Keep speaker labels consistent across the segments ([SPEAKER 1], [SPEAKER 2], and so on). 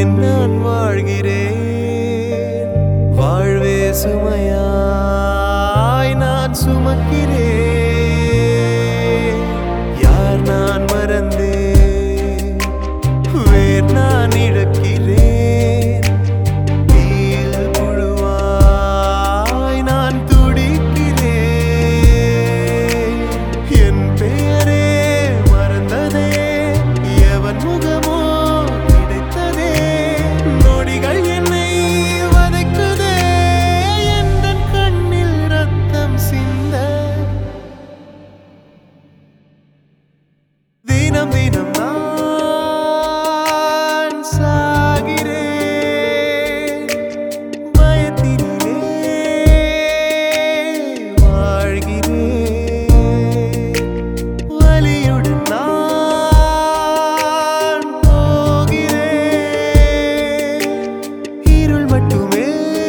[SPEAKER 1] ஏன் நான் வாழ்கிறேன் வாழ்வே சுமையாய் நான் சுமக்கிறேன் யார் நான் மறந்தேன் வேர் நான் இழக்கிறேன் தீயில் புழுவாய் நான் துடிக்கிறேன் என் பெயரே மறந்ததே எவன் முகமோ கிடைத்ததே நொடிகள் என்னை வதைக்குதே எந்தன் கண்ணில் ரத்தம் சிந்த தினம் தினம் நான் சாகிறேன் பயத்தினிலே வாழ்கிறேன் வலியுடன் நான் போகிறேன் இருள் மட்டுமே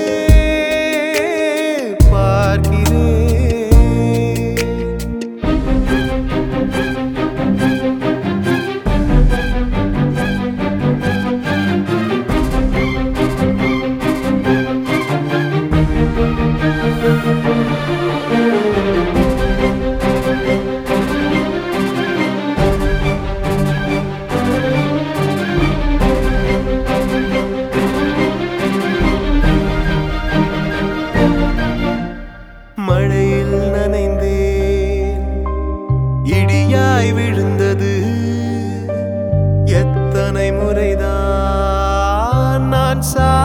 [SPEAKER 1] பார்க்கிறேன் மழையில் நனைந்தேன் இடியாய் விழுந்தது எத்தனை முறைதான் நான் சா